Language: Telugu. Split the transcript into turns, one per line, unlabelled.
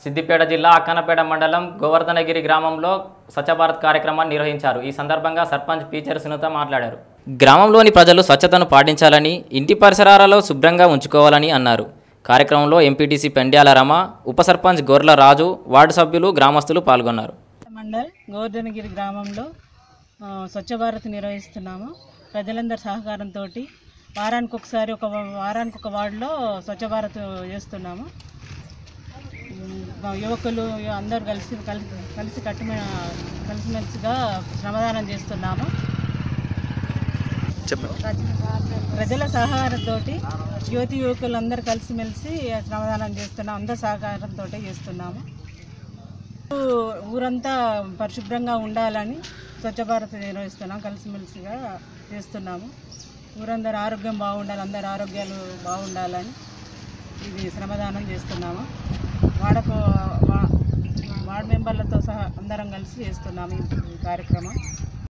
సిద్దిపేట జిల్లా అక్కనపేట మండలం గోవర్ధనగిరి గ్రామంలో స్వచ్ఛ భారత్ కార్యక్రమాన్ని నిర్వహించారు ఈ సందర్భంగా సర్పంచ్ పీచర్ సునీత మాట్లాడారు గ్రామంలోని ప్రజలు స్వచ్ఛతను పాటించాలని ఇంటి పరిసరాలలో శుభ్రంగా ఉంచుకోవాలని అన్నారు కార్యక్రమంలో ఎంపీటీసీ పెండ్యాల రమ ఉప సర్పంచ్ గొర్ల రాజు వార్డు సభ్యులు గ్రామస్తులు పాల్గొన్నారు
మండల్ గోవర్ధనగిరి గ్రామంలో ఆ, స్వచ్ఛ భారత్ నిర్వహిస్తున్నాము ప్రజలందరి సహకారంతో వారానికి ఒకసారి ఒక వా- వారానికి ఒక వార్డులో స్వచ్ఛ భారత్ చేస్తున్నాము ఉమ్, మా యువకులు అందరూ కలిసి కలిసి కలిసి కట్టుమ కలిసిమెలిసిగా శ్రమదానం చేస్తున్నాము ప్రజల సహకారంతో యువతి యువకులు అందరూ కలిసిమెలిసి శ్రమదానం చేస్తున్నాం అందరి సహకారంతో చేస్తున్నాము ఊ- ఊరంతా పరిశుభ్రంగా ఉండాలని స్వచ్ఛ భారత్ నిర్వహిస్తున్నాం కలిసిమెలిసిగా చేస్తున్నాము ఊరందరూ ఆరోగ్యం బాగుండాలి అందరి ఆరోగ్యాలు బాగుండాలని ఇది శ్రమదానం చేస్తున్నాము వాడకు వా- వార్డ్ మెంబర్లతో సహా అందరం కలిసి చేస్తున్నాము ఈ కార్యక్రమం